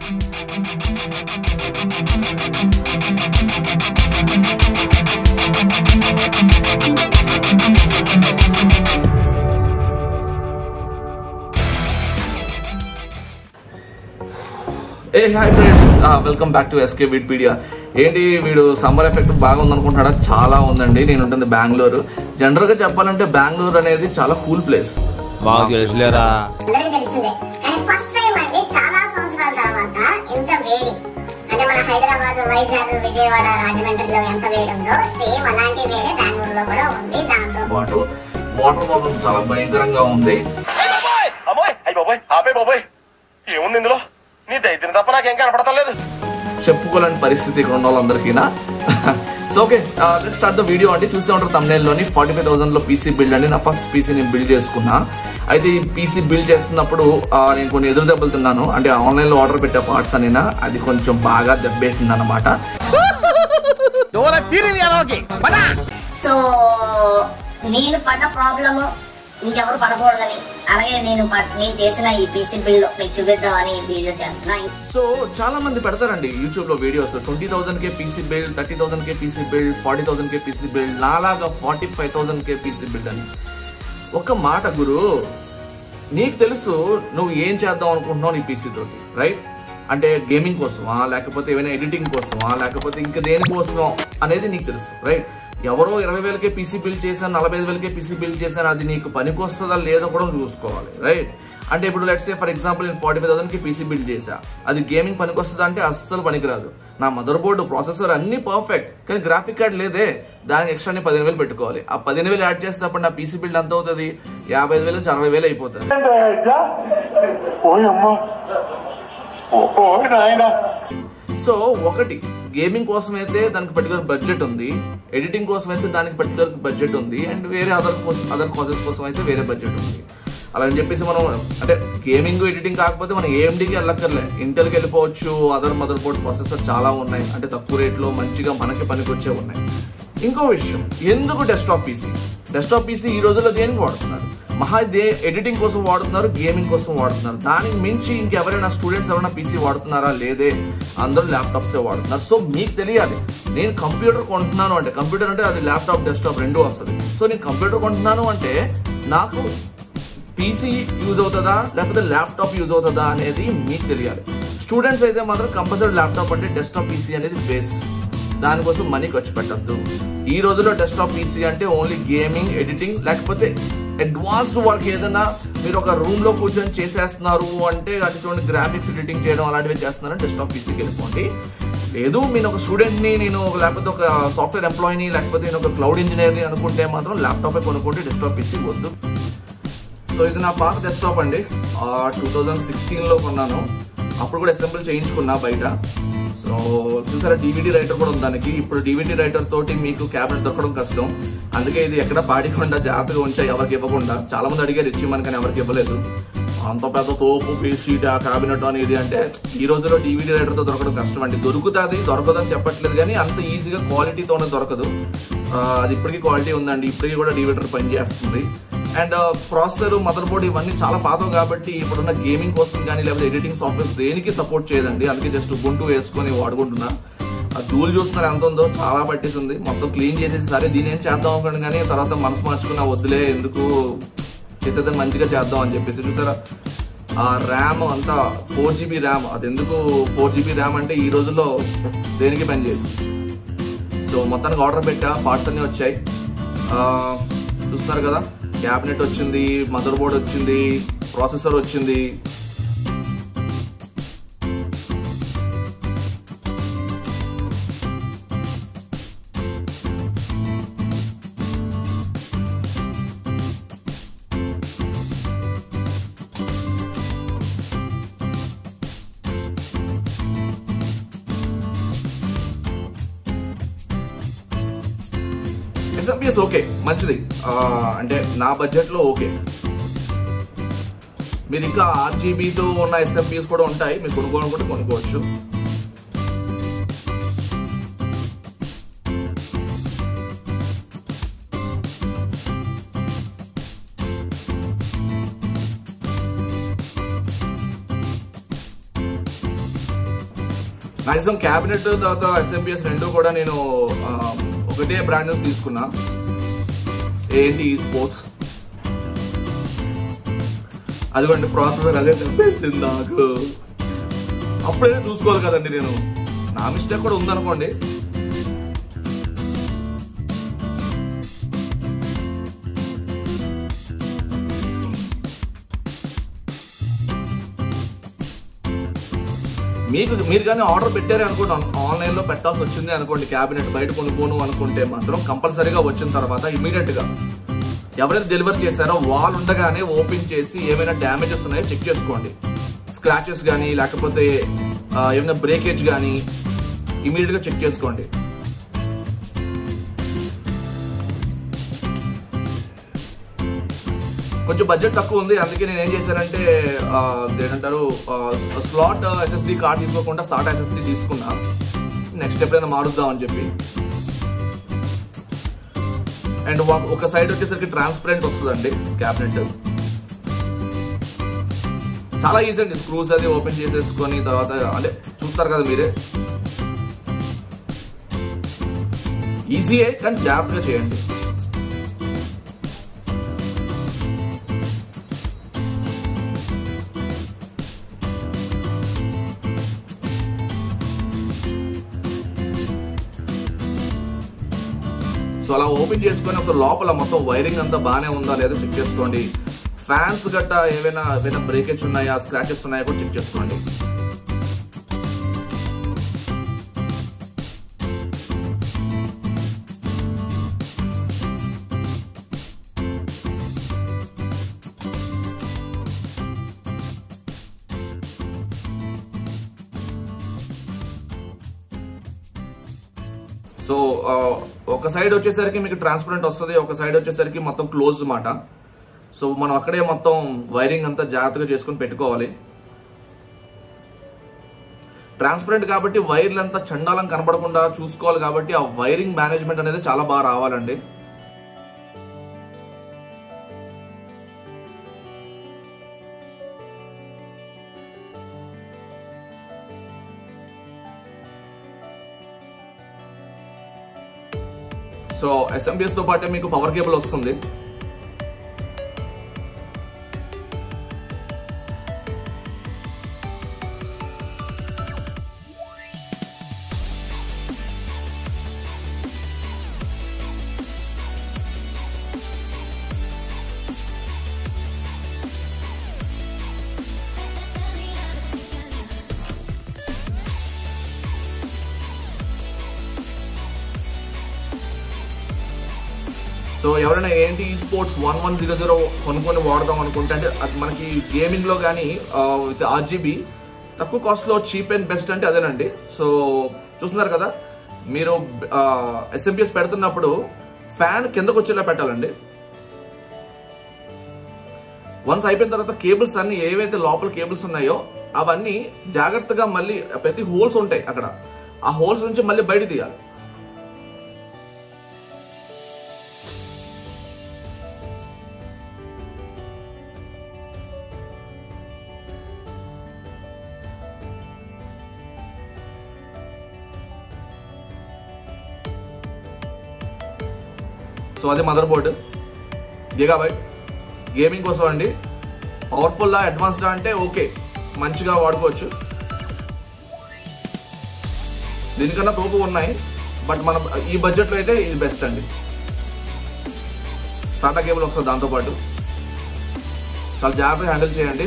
A hi friends welcome back to SK Vidpedia ఏంటి వీడు summer effect బాగా ఉందనుకుంటాడా చాలా ఉందండి నేను ఉంటుంది బెంగళూరు జనరల్ గా చెప్పాలంటే బెంగళూరు అనేది చాలా కూల్ ప్లేస్ మాకు తెలుసులేరా అందరికీ తెలిసిందే కానీ ఫస్ట్ టైం అండి చాలా సంవత్సరాల తర్వాత ఎంత వేడి అంటే మన హైదరాబాద్ వైజాగ్ విజయవాడ రాజమండ్రిలో ఎంత వేడి ఉందో సేమ్ అలాంటి వేడే బెంగళూరులో కూడా ఉంది దాంతో పాటు వాటర్ ప్రాబ్లం చాలా భయంకరంగా ఉంది అమ్మాయి అమ్మాయి అయ్యి బాబోయ్ ఆపే బాబోయ్ ఏముంది ఇందులో నీ దైత్యం తప్ప నాకేం కనపడతలేదు చెప్పుకోలేని పరిస్థితి ఇక్కడ ఉన్న వాళ్ళందరికీనా so okay let start the video అంటే చూసే ఉంటారు తమిళలోని ఫార్టీ ఫైవ్ థౌసండ్ లో పీసీ బిల్డ్ అండి నా ఫస్ట్ పీసీ నేను బిల్డ్ చేసుకున్నా అయితే ఈ పీసీ బిల్డ్ చేస్తున్నప్పుడు ఆ, నేను కొన్ని ఎదురు దెబ్బలు తిన్నాను అంటే ఆన్లైన్ లో ఆర్డర్ పెట్టే పార్ట్స్ అనినా అది కొంచెం బాగా దెబ్బేసింది అనమాట సో నేను పడ్డ ప్రాబ్లమ్ ఇంకెవరు పడకూడదని అలాగే నేను పడ్- నేను చేసిన ఈ పీసీ బిల్ మీకు చూపిద్దామని ఈ వీడియో చేస్తున్నా సో చాలా మంది పెడతారండి యూట్యూబ్ లో వీడియోస్ ట్వంటీ థౌసండ్ కే పీసీ బిల్డ్ థర్టీ థౌసండ్ కే పీసీ బిల్డ్ ఫార్టీ థౌసండ్ కే పీసీ బిల్డ్ నాలాగా ఫార్టీ ఫైవ్ థౌసండ్ కే పీసీ బిల్డ్ అని ఒక మాట గురు నీకు తెలుసు నువ్వు ఏం చేద్దాం అనుకుంటున్నావు నీ పీసీ తోటి రైట్ అంటే గేమింగ్ కోసమా లేకపోతే ఏమైనా ఎడిటింగ్ కోసమా లేకపోతే ఇంకా దేనికోసమా అనేది నీకు తెలుసు రైట్ ఎవరో ఇరవై వేలకే పీసీ బిల్డ్ చేశాను నలభై ఐదు వేలకే పీసీ బిల్డ్ చేశాను అది నీకు పనికి వస్తుందా లేదో కూడా నువ్వు చూసుకోవాలి రైట్ అంటే ఇప్పుడు లెట్స్ సే ఫర్ ఎగ్జాంపుల్ నేను ఫార్టీ ఫైవ్ థౌసండ్ కి పీసీ బిల్డ్ చేశా అది గేమింగ్ పనికి వస్తుందా అంటే అస్సలు పనికిరాదు నా మదర్ బోర్డు ప్రాసెసర్ అన్ని పర్ఫెక్ట్ కానీ గ్రాఫిక్ కార్డ్ లేదే దానికి ఎక్స్ట్రా ని పదిహేను వేలు పెట్టుకోవాలి ఆ పదిహేను వేలు యాడ్ చేస్తే అప్పుడు నా పీసీ బిల్డ్ ఎంత అవుతుంది యాభై ఐదు వేలు నుంచి అరవై వేలు అయిపోతుంది ఓయ్ అమ్మా ఓయ్ నాయనా సో ఒకటి గేమింగ్ కోసం అయితే దానికి పర్టికులర్ బడ్జెట్ ఉంది ఎడిటింగ్ కోసం అయితే దానికి పర్టికులర్ బడ్జెట్ ఉంది అండ్ వేరే అదర్ అదర్ కాజెస్ కోసం అయితే వేరే బడ్జెట్ ఉంది అలా అని చెప్పేసి మనం అంటే గేమింగ్ ఎడిటింగ్ కాకపోతే మనం ఏఎండికి వెళ్ళక్కర్లే ఇంటర్కి వెళ్ళిపోవచ్చు అదర్ మదర్ బోర్డ్ ప్రాసెసర్ చాలా ఉన్నాయి అంటే తక్కువ రేట్లో మంచిగా మనకి పనికొచ్చే ఉన్నాయి ఇంకో విషయం ఎందుకు డెస్క్టాప్ పీసీ డెస్క్టాప్ పీసీ ఈ రోజుల్లో దేనికి వాడుతున్నారు మహా దే ఎడిటింగ్ కోసం వాడుతున్నారు గేమింగ్ కోసం వాడుతున్నారు దానికి మించి ఇంకెవరైనా స్టూడెంట్స్ ఎవరైనా పీసీ వాడుతున్నారా లేదే అందరూ ల్యాప్టాప్స్ వాడుతున్నారు సో మీకు తెలియాలి నేను కంప్యూటర్ కొంటున్నాను అంటే కంప్యూటర్ అంటే అది ల్యాప్టాప్ డెస్క్టాప్ రెండు వస్తుంది సో నేను కంప్యూటర్ కొంటున్నాను అంటే నాకు పీసీ యూజ్ అవుతుందా లేకపోతే ల్యాప్టాప్ యూజ్ అవుతుందా అనేది మీకు తెలియాలి స్టూడెంట్స్ అయితే మాత్రం కంపల్సరీ ల్యాప్టాప్ అంటే డెస్క్టాప్ పీసీ అనేది బేస్ట్ దానికోసం మనీ ఖర్చు పెట్టద్దు ఈ రోజుల్లో డెస్క్టాప్ పీసీ అంటే ఓన్లీ గేమింగ్ ఎడిటింగ్ లేకపోతే అడ్వాన్స్డ్ వర్క్ ఏదైనా మీరు ఒక రూమ్ లో కూర్చొని చేసేస్తున్నారు అంటే అది చూడండి గ్రాఫిక్స్ ఎడిటింగ్ చేయడం అలాంటివి చేస్తున్నారని డెస్క్టాప్ పీసీకి వెళ్ళిపోండి లేదు నేను ఒక స్టూడెంట్ ని నేను ఒక- లేకపోతే ఒక సాఫ్ట్వేర్ ఎంప్లాయీని లేకపోతే నేను ఒక క్లౌడ్ ఇంజనీర్ని అనుకుంటే మాత్రం ల్యాప్టాప్ కొనుక్కుంటే డెస్క్టాప్ పీసీ వద్దు సో ఇది నా పాత డెస్క్టాప్ అండి టూ థౌజండ్ సిక్స్టీన్ లో కొన్నాను అప్పుడు కూడా అసెంబ్ల్ చేయించుకున్నా బయట సో చూసారా డివిడి రైటర్ కూడా ఉంది దానికి ఇప్పుడు డివిడి రైటర్ తోటి మీకు క్యాబినెట్ దొరకడం కష్టం అందుకే ఇది ఎక్కడ పాడకుండా జాగ్రత్తగా ఉంచా ఎవరికి ఇవ్వకుండా చాలా మంది అడిగారు ఇచ్చి మనకని ఎవరికి ఇవ్వలేదు అంత పెద్ద తోపు పీసీట్ ఆ క్యాబినెట్ అని ఇది అంటే ఈ రోజుల్లో డివిడి రైటర్ తో దొరకడం కష్టం అండి దొరుకుతుంది దొరకదని చెప్పట్లేదు కానీ అంత ఈజీగా క్వాలిటీతోనే దొరకదు ఆ, అది ఇప్పటికీ క్వాలిటీ ఉందండి ఇప్పటికీ కూడా డివిడర్ పనిచేస్తుంది అండ్ ప్రాసెసర్ మదర్ బోర్డ్ ఇవన్నీ చాలా పాతవి కాబట్టి ఇప్పుడున్న గేమింగ్ కోసం కానీ లేకపోతే ఎడిటింగ్ సాఫ్ట్వేర్ దేనికి సపోర్ట్ చేయదండి అందుకే జస్ట్ గుంటూ వేసుకొని వాడుకుంటున్నా ఆ ధూళి చూస్తున్నారు ఎంత ఉందో చాలా పట్టేసింది మొత్తం క్లీన్ చేసేసి సరే దీని ఏం చేద్దాం అనుకోండి కానీ తర్వాత మనసు మార్చుకున్న వద్దులే ఎందుకు చేసేదని మంచిగా చేద్దాం అని చెప్పేసి చూసారా ఆ ర్యామ్ అంతా ఫోర్ జీబీ ర్యామ్ అది ఎందుకు ఫోర్ జీబీ ర్యామ్ అంటే ఈ రోజుల్లో దేనికి పనిచేయదు సో మొత్తానికి ఆర్డర్ పెట్టా పార్ట్స్ అన్ని వచ్చాయి ఆ, చూస్తున్నారు కదా క్యాబినెట్ వచ్చింది మదర్ బోర్డ్ వచ్చింది ప్రాసెసర్ వచ్చింది ఎస్ఎంపిఎస్ ఓకే మంచిది ఆ, అంటే నా బడ్జెట్ లో ఓకే మీరు ఇంకా ఆర్జీబీతో ఉన్న ఎస్ఎంపిఎస్ కూడా ఉంటాయి మీరు కొనుక్కోనుకుంటే కొనుక్కోవచ్చు మాక్సిమం క్యాబినెట్ తర్వాత ఎస్ఎంపిఎస్ రెండు కూడా నేను ఆ, ఒకటే బ్రాండ్ నుంచి తీసుకున్నా ఏంటి ఈ స్పోర్ట్స్ అదిగోండి ప్రాసెసర్ అదే చెప్పేసింది నాకు అప్పుడైతే చూసుకోవాలి కదండి నేను నా మిస్టేక్ కూడా ఉందనుకోండి మీకు మీరు కానీ ఆర్డర్ పెట్టారే అనుకోండి ఆన్లైన్ లో పెట్టాల్సి వచ్చింది అనుకోండి క్యాబినెట్ బయట కొనుక్కోను అనుకుంటే మాత్రం కంపల్సరీగా వచ్చిన తర్వాత ఇమీడియట్ గా ఎవరైతే డెలివరీ చేశారో వాళ్ళు ఉండగానే ఓపెన్ చేసి ఏమైనా డ్యామేజెస్ ఉన్నాయో చెక్ చేసుకోండి స్క్రాచెస్ కానీ లేకపోతే ఆ, ఏమైనా బ్రేకేజ్ కానీ ఇమీడియట్ గా చెక్ చేసుకోండి కొంచెం బడ్జెట్ తక్కువ ఉంది అందుకే నేను ఏం చేశానంటే ఆ, ఏంటంటారు స్లాట్ ఎస్ఎస్డి కార్డ్ తీసుకోకుండా సాట్ ఎస్ఎస్డి తీసుకున్నా నెక్స్ట్ ఎప్పుడైనా మారుద్దాం అని చెప్పి అండ్ ఒక సైడ్ వచ్చేసరికి ట్రాన్స్పరెంట్ వస్తుందండి క్యాబినెట్ చాలా ఈజీ అండి స్క్రూస్ అది ఓపెన్ చేసేసుకొని తర్వాత అంటే చూస్తారు కదా మీరే ఈజీయే కానీ జాగ్రత్తగా చేయండి సో అలా ఓపెన్ చేసుకొని ఒక లోపల మొత్తం వైరింగ్ అంతా బాగానే ఉందా లేదా చెక్ చేసుకోండి ఫ్యాన్స్ గట్ట ఏవైనా ఏవైనా బ్రేకేజ్ ఉన్నాయా స్క్రాచెస్ ఉన్నాయా కూడా చెక్ చేసుకోండి సో ఆ, ఒక సైడ్ వచ్చేసరికి మీకు ట్రాన్స్పరెంట్ వస్తుంది ఒక సైడ్ వచ్చేసరికి మొత్తం క్లోజ్ మాట సో మనం అక్కడే మొత్తం వైరింగ్ అంతా జాగ్రత్తగా చేసుకొని పెట్టుకోవాలి ట్రాన్స్పరెంట్ కాబట్టి వైర్లు అంతా చండాలం కనపడకుండా చూసుకోవాలి కాబట్టి ఆ వైరింగ్ మేనేజ్మెంట్ అనేది చాలా బాగా రావాలండి సో ఎస్ఎంబిఎస్ తో పాటే మీకు పవర్ కేబుల్ వస్తుంది సో ఎవరైనా ఏంటి ఈ sports one one zero zero కొనుక్కొని వాడదాం అనుకుంటే అంటే అది మనకి గేమింగ్ లో కానీ విత్ ఆర్జీబీ తక్కువ కాస్ట్ లో చీప్ అండ్ బెస్ట్ అంటే అదేనండి సో చూస్తున్నారు కదా మీరు ఎస్ఎంపిఎస్ పెడుతున్నప్పుడు ఫ్యాన్ కిందకు వచ్చేలా పెట్టాలండి వన్స్ అయిపోయిన తర్వాత కేబుల్స్ అన్ని ఏవైతే లోపల కేబుల్స్ ఉన్నాయో అవన్నీ జాగ్రత్తగా మళ్ళీ ప్రతి హోల్స్ ఉంటాయి అక్కడ ఆ హోల్స్ నుంచి మళ్ళీ బయట తీయాలి సో అది మదర్ బోర్డు గిగాబైట్ గేమింగ్ కోసం అండి పవర్ఫుల్ అడ్వాన్స్డ్ అంటే ఓకే మంచిగా వాడుకోవచ్చు దీనికన్నా తోపు ఉన్నాయి బట్ మనం ఈ బడ్జెట్లో అయితే ఇది బెస్ట్ అండి టాటా కేబుల్ వస్తుంది దాంతోపాటు చాలా జాగ్రత్తగా హ్యాండిల్ చేయండి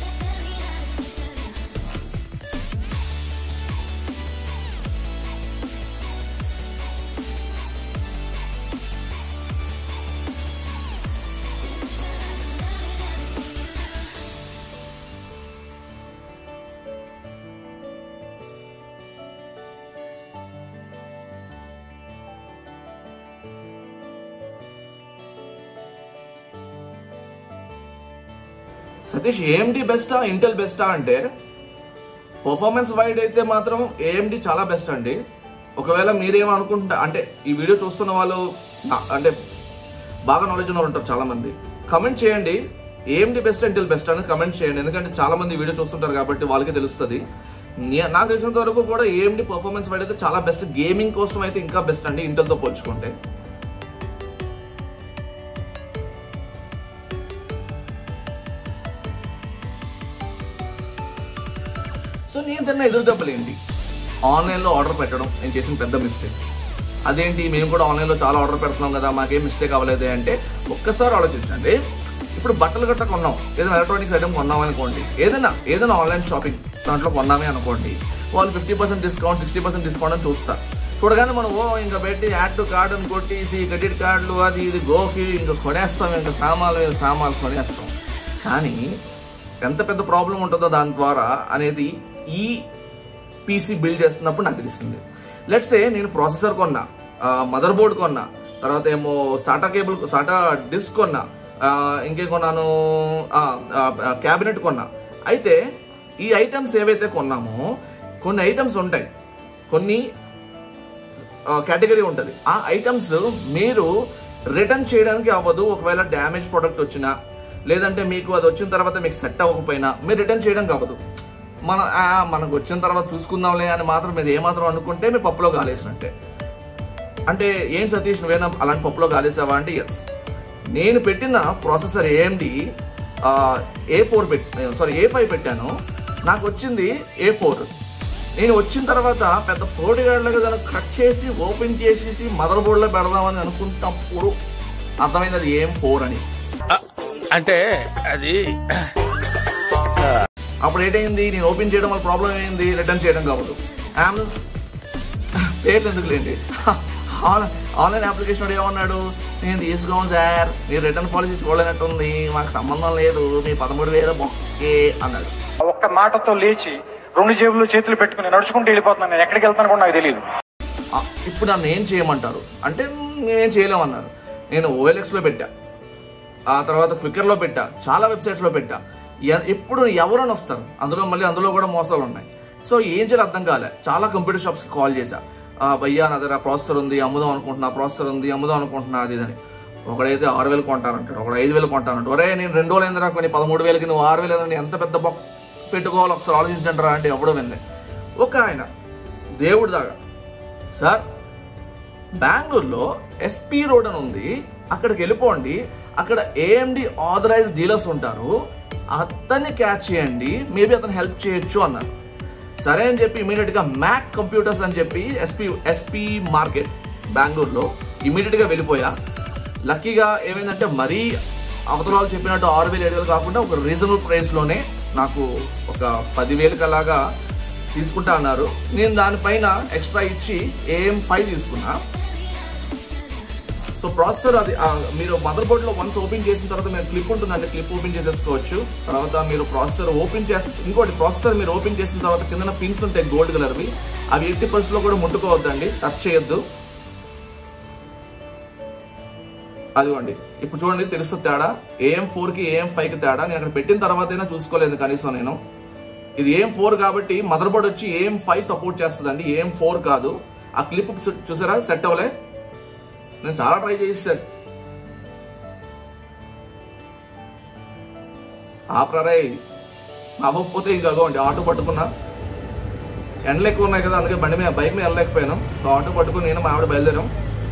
సతీష్ ఏఎండి బెస్టా ఇంటెల్ బెస్టా అంటే పర్ఫార్మెన్స్ వైడ్ అయితే మాత్రం ఏఎండి చాలా బెస్ట్ అండి ఒకవేళ మీరేమనుకుంటా అంటే ఈ వీడియో చూస్తున్న వాళ్ళు నా- అంటే బాగా నాలెడ్జ్ ఉన్న వాళ్ళు ఉంటారు చాలా మంది కమెంట్ చేయండి ఏఎండి బెస్ట్ ఇంటెల్ బెస్ట్ అని కమెంట్ చేయండి ఎందుకంటే చాలా మంది వీడియో చూస్తుంటారు కాబట్టి వాళ్ళకి తెలుస్తుంది నే- నాకు తెలిసినంత వరకు కూడా ఏఎండి పర్ఫార్మెన్స్ వైడ్ అయితే చాలా బెస్ట్ గేమింగ్ కోసం అయితే ఇంకా బెస్ట్ అండి ఇంటర్తో పోల్చుకుంటే సో నేను తిన్న ఎదురు దెబ్బలు ఏంటి ఆన్లైన్లో ఆర్డర్ పెట్టడం నేను చేసిన పెద్ద మిస్టేక్ అదేంటి మేము కూడా ఆన్లైన్లో చాలా ఆర్డర్ పెడుతున్నాం కదా మాకేం మిస్టేక్ అవ్వలేదే అంటే ఒక్కసారి ఆలోచించండి ఇప్పుడు బట్టలు గట్ట కొన్నాం ఏదైనా ఎలక్ట్రానిక్స్ ఐటమ్ కొన్నాం అనుకోండి ఏదైనా ఏదైనా ఆన్లైన్ షాపింగ్ దాంట్లో కొన్నామే అనుకోండి వాళ్ళు fifty percent discount sixty percent discount అని చూస్తారు చూడగానే మనం ఓ ఇంకా పెట్టి యాడ్ టు కార్డు అని కొట్టేసి క్రెడిట్ కార్డులు అది ఇది గోకి ఇంకా కొనేస్తాం ఇంకా సామాన్లు మీద సామాన్లు కొనేస్తాం కానీ ఎంత పెద్ద ప్రాబ్లం ఉంటుందో దాని ద్వారా అనేది ఈ పీసీ బిల్డ్ చేస్తున్నప్పుడు నాకు తెలిసింది లెట్సే నేను ప్రాసెసర్ కొన్నా మదర్ బోర్డ్ కొన్నా తర్వాత ఏమో సాటా కేబుల్ సాటా డిస్క్ కొన్నా ఆ, ఇంకే కొన్నాను క్యాబినెట్ కొన్నా అయితే ఈ ఐటమ్స్ ఏవైతే కొన్నామో కొన్ని ఐటమ్స్ ఉంటాయి కొన్ని కేటగిరీ ఉంటుంది ఆ ఐటమ్స్ మీరు రిటర్న్ చేయడానికి అవ్వదు ఒకవేళ డ్యామేజ్ ప్రోడక్ట్ వచ్చినా లేదంటే మీకు అది వచ్చిన తర్వాత మీకు సెట్ అవ్వకపోయినా మీరు రిటర్న్ చేయడానికి అవ్వదు మన ఆ, మనకు వచ్చిన తర్వాత చూసుకుందాంలే అని మాత్రం మీరు ఏమాత్రం అనుకుంటే మీరు పప్పులో కాలేసినట్టే అంటే ఏం సతీష్ నువ్వేనా అలాంటి పప్పులో కాలేసావా అంటే ఎస్ నేను పెట్టిన ప్రాసెసర్ ఏఎండి ఏ ఫోర్ పెట్ సారీ ఏ ఫైవ్ పెట్టాను నాకు వచ్చింది ఏ ఫోర్ నేను వచ్చిన తర్వాత పెద్ద పోటీగాళ్ళగా దాన్ని కట్ చేసి ఓపెన్ చేసేసి మదర్ బోర్డులో పెడదామని అనుకుంటున్నప్పుడు అర్థమైంది అది ఏం ఫోర్ అని అంటే అది అప్పుడు ఏంటైంది నేను ఓపెన్ చేయడం వల్ల ప్రాబ్లం ఏంది రిటర్న్ చేయడం కావద్దు అమెజాన్ పేర్లు ఎందుకు లేండి ఆన్లైన్ అప్లికేషన్ వాడు ఏమన్నాడు నేను తీసుకోము సార్ మీరు రిటర్న్ పాలసీ చూడలేనట్టుంది మాకు సంబంధం లేదు మీ పదమూడు వేల బొక్కే అన్నాడు ఒక్క మాటతో లేచి రెండు జేబులు చేతులు పెట్టుకుని నడుచుకుంటూ వెళ్ళిపోతున్నాను నేను ఎక్కడికి వెళ్తాను కూడా నాకు తెలియదు ఆ, ఇప్పుడు నన్ను ఏం చేయమంటారు అంటే నేనేం చేయలేమన్నారు నేను ఓఎల్ఎక్స్ లో పెట్టా ఆ తర్వాత క్విక్కర్ లో పెట్టా చాలా వెబ్సైట్స్ లో పెట్టా ఎ- ఎప్పుడు ఎవరైనా వస్తారు అందులో మళ్ళీ అందులో కూడా మోసాలు ఉన్నాయి సో ఏం చేయాలి అర్థం కాలే చాలా కంప్యూటర్ షాప్స్ కి కాల్ చేశా ఆ, భయ్యా నా దగ్గర ప్రాసెసర్ ఉంది అమ్ముదాం అనుకుంటున్నా ప్రాసెసర్ ఉంది అమ్ముదాం అనుకుంటున్నా అది ఇదని ఒకడైతే ఆరు వేలు కొంటానంటాడు ఒకడు ఐదు వేలు కొంటానంటాడు ఒరే నేను రెండు వేలు ఎందుకు కొని పదమూడు వేలకి నువ్వు ఆరు వేలు ఎందుకు? ఎంత పెద్ద బొక్క పెట్టుకోవాలి ఒకసారి ఆలోచించండి రా అంటే ఎవడో వినలే ఒక ఆయన దేవుడి దాకా సార్ బెంగళూరులో ఎస్పీ రోడ్ అని ఉంది అక్కడికి వెళ్ళిపోండి అక్కడ ఏఎండి ఆథరైజ్ డీలర్స్ ఉంటారు అతన్ని క్యాచ్ చేయండి మేబీ అతను హెల్ప్ చేయొచ్చు అన్నారు సరే అని చెప్పి ఇమీడియట్ గా మ్యాక్ కంప్యూటర్స్ అని చెప్పి ఎస్పీ ఎస్పీ మార్కెట్ బెంగళూరులో ఇమీడియట్ గా వెళ్ళిపోయా లక్కీగా ఏమైందంటే మరీ అవతల వాళ్ళు చెప్పినట్టు ఆరు వేలు ఏడు వేలు కాకుండా ఒక రీజనబుల్ ప్రైస్ లోనే నాకు ఒక పదివేలకు అలాగా తీసుకుంటా అన్నారు నేను దానిపైన ఎక్స్ట్రా ఇచ్చి ఏఎం ఫైవ్ తీసుకున్నా సో ప్రాసెసర్ అది ఆ, మీరు మదర్ బోర్డ్ లో వన్స్ ఓపెన్ చేసిన తర్వాత మీరు క్లిప్ ఉంటుందండి క్లిప్ ఓపెన్ చేసేసుకోవచ్చు తర్వాత మీరు ప్రాసెసర్ ఓపెన్ చేస్తే ఇంకోటి ప్రాసెసర్ మీరు ఓపెన్ చేసిన తర్వాత కింద పిన్స్ ఉంటాయి గోల్డ్ కలర్వి అవి ఎట్టి పరిస్థితుల్లో కూడా ముట్టుకోవద్దండి టచ్ చేయొద్దు అదిగోండి ఇప్పుడు చూడండి తెలుస్తుంది తేడా ఏఎం ఫోర్ కి ఏఎం ఫైవ్ కి తేడా నేను అక్కడ పెట్టిన తర్వాతైనా చూసుకోలేదు కనీసం నేను ఇది ఏం ఫోర్ కాబట్టి మదర్ బోర్డ్ వచ్చి ఏం ఫైవ్ సపోర్ట్ చేస్తుందండి ఏం ఫోర్ కాదు ఆ క్లిప్ చూసారా సెట్ అవ్వలే నేను చాలా ట్రై చేసాను ఆపరారే అవ్వకపోతే ఇంకా అగోండి ఆటో పట్టుకున్నా ఎండలు ఎక్కువ ఉన్నాయి కదా అందుకే బండి మీద బైక్ మీద వెళ్ళలేకపోయాను సో ఆటో పట్టుకుని నేను మా ఆవిడ బయలుదేరాం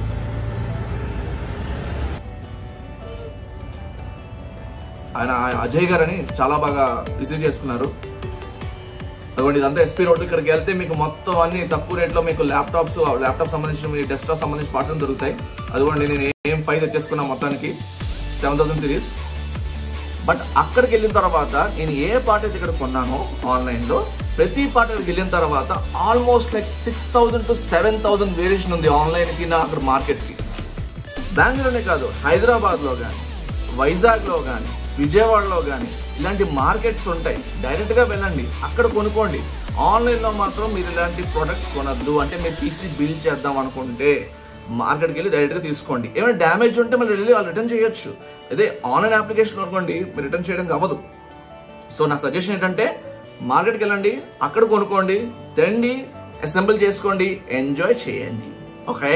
ఆయన అజయ్ గారు అని చాలా బాగా రిసీవ్ చేసుకున్నారు అదిగోండి ఇదంతా ఎస్పీ రోడ్ ఇక్కడికి వెళ్తే మీకు మొత్తం అన్ని తక్కువ రేట్లో మీకు ల్యాప్టాప్స్ ల్యాప్టాప్ సంబంధించిన మీ డెస్క్టాప్ సంబంధించిన పార్ట్స్ దొరుకుతాయి అదిగోండి నేను ఏం ఫైవ్ తెచ్చేసుకున్నా మొత్తానికి సెవెన్ థౌసండ్ సిరీస్ బట్ అక్కడికి వెళ్ళిన తర్వాత నేను ఏ పార్ట్ అయితే ఇక్కడ కొన్నానో ఆన్లైన్ లో ప్రతి పార్ట్ అక్కడికి వెళ్ళిన తర్వాత almost like six thousand to seven thousand variation ఉంది ఆన్లైన్ కి నా అక్కడ మార్కెట్ కి బెంగళూరునే కాదు హైదరాబాద్ లో కానీ వైజాగ్ లో కానీ విజయవాడలో కానీ ఇలాంటి మార్కెట్స్ ఉంటాయి డైరెక్ట్ గా వెళ్ళండి అక్కడ కొనుక్కోండి ఆన్లైన్ లో మాత్రం మీరు ఇలాంటి ప్రొడక్ట్స్ కొనద్దు అంటే మీరు పీసీ బిల్డ్ చేద్దాం అనుకుంటే మార్కెట్కి వెళ్ళి డైరెక్ట్ గా తీసుకోండి ఏమైనా డ్యామేజ్ ఉంటే మళ్ళీ వెళ్ళి వాళ్ళు రిటర్న్ చేయొచ్చు అదే ఆన్లైన్ అప్లికేషన్ అనుకోండి మీరు రిటర్న్ చేయడానికి అవ్వదు సో నా సజెషన్ ఏంటంటే మార్కెట్కి వెళ్ళండి అక్కడ కొనుక్కోండి తెండి అసెంబుల్ చేసుకోండి ఎంజాయ్ చేయండి ఓకే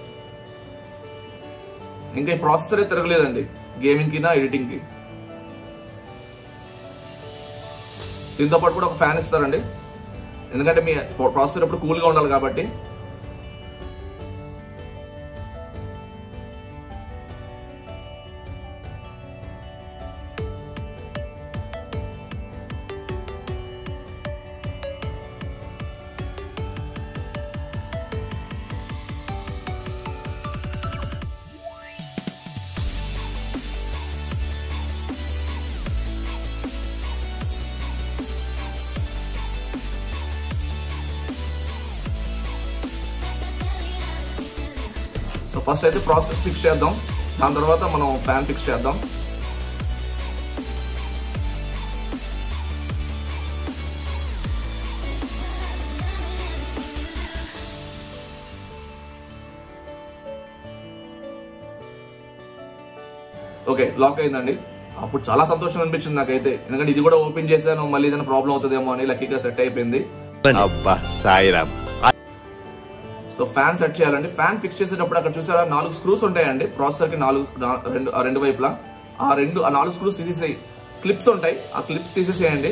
ఇంకా ఈ ప్రాసెసర్ తిరగలేదండి గేమింగ్ కి నా ఎడిటింగ్ కి దీంతో పాటు కూడా ఒక ఫ్యాన్ ఇస్తారండి ఎందుకంటే మీ ప్రాసెసర్ ఎప్పుడు కూల్గా ఉండాలి కాబట్టి సో ఫస్ట్ అయితే ప్రాసెస్ ఫిక్స్ చేద్దాం దాని తర్వాత మనం ఫ్యాన్ ఫిక్స్ చేద్దాం ఓకే లాక్ అయిందండి అప్పుడు చాలా సంతోషం అనిపించింది నాకైతే ఎందుకంటే ఇది కూడా ఓపెన్ చేశాను మళ్ళీ ఏదైనా ప్రాబ్లం అవుతుందేమో అని లక్కీగా సెట్ అయిపోయింది అబ్బా సాయిరామ్ సో ఫ్యాన్ సెట్ చేయాలండి ఫ్యాన్ ఫిక్స్ చేసేటప్పుడు అక్కడ చూసారా నాలుగు స్క్రూస్ ఉంటాయండి ప్రాసెసర్ కి నాలుగు నా- రెండు ఆ రెండు వైపులా ఆ రెండు ఆ నాలుగు స్క్రూస్ తీసేసేయి క్లిప్స్ ఉంటాయి ఆ క్లిప్స్ తీసేసేయండి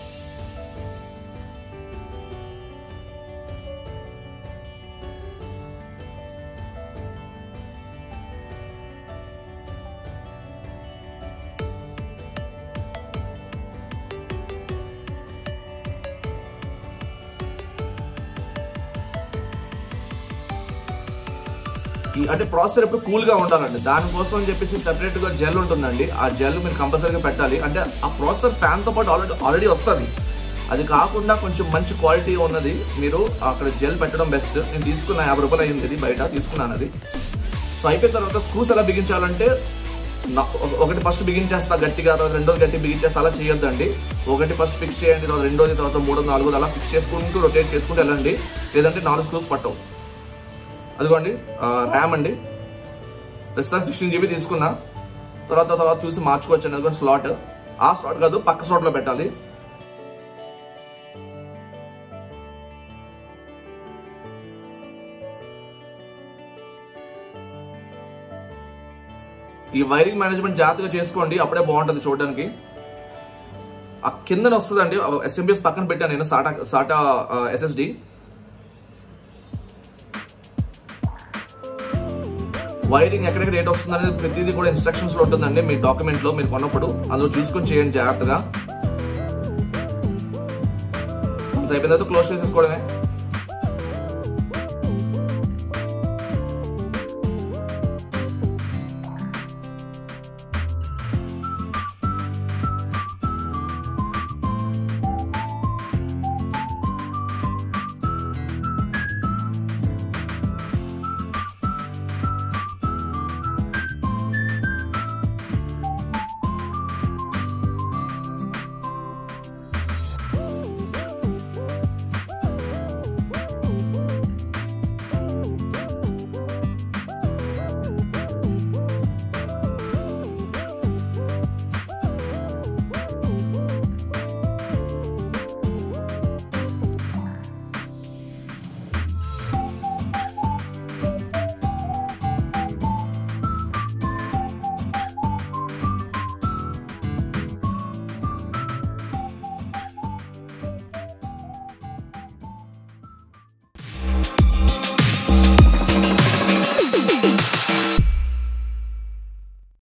ఈ అంటే ప్రాసెసర్ ఎప్పుడు కూల్ గా ఉండాలండి దానికోసం అని చెప్పేసి సెపరేట్ గా జెల్ ఉంటుందండి ఆ జెల్ మీరు కంపల్సరీగా పెట్టాలి అంటే ఆ ప్రాసెసర్ ఫ్యాన్ తో పాటు ఆల్రెడీ ఆల్రెడీ వస్తుంది అది కాకుండా కొంచెం మంచి క్వాలిటీ ఉన్నది మీరు అక్కడ జెల్ పెట్టడం బెస్ట్ నేను తీసుకున్న యాభై రూపాయలు అయింది ఇది బయట తీసుకున్నాను అది సో అయిపోయిన తర్వాత స్క్రూస్ ఎలా బిగించాలంటే నా- ఒక- ఒకటి ఫస్ట్ బిగించేస్తా గట్టిగా తర్వాత రెండోది గట్టి బిగించేస్తా అలా చేయొద్దండి ఒకటి ఫస్ట్ ఫిక్స్ చేయండి తర్వాత రెండోది తర్వాత మూడోది నాలుగోది అలా ఫిక్స్ చేసుకుంటూ రొటేట్ చేసుకుంటూ వెళ్ళండి లేదంటే నాలుగు స్క్రూస్ పట్టవు అదిగోండి ర్యామ్ అండి ప్రస్తుతం సిక్స్టీన్ జీబీ తీసుకున్నా తర్వాత తర్వాత చూసి మార్చుకోవచ్చు అండి అదిగోండి స్లాట్ ఆ స్లాట్ కాదు పక్క స్లాట్ లో పెట్టాలి ఈ వైరింగ్ మేనేజ్మెంట్ జాగ్రత్తగా చేసుకోండి అప్పుడే బాగుంటుంది చూడడానికి ఆ కిందన వస్తుందండి ఎస్ఎంబిఎస్ పక్కన పెట్టాను నేను సాటా సాటా ఎస్ఎస్డి వైరింగ్ ఎక్కడెక్కడ రేట్ వస్తుంది అనేది ప్రతిదీ కూడా ఇన్స్ట్రక్షన్స్ లో ఉంటుందండి మీ డాక్యుమెంట్ లో మీరు కొన్నప్పుడు అందులో చూసుకొని చేయండి జాగ్రత్తగా అయిపోయిన తర్వాత క్లోజ్ చేసేసుకోవడమే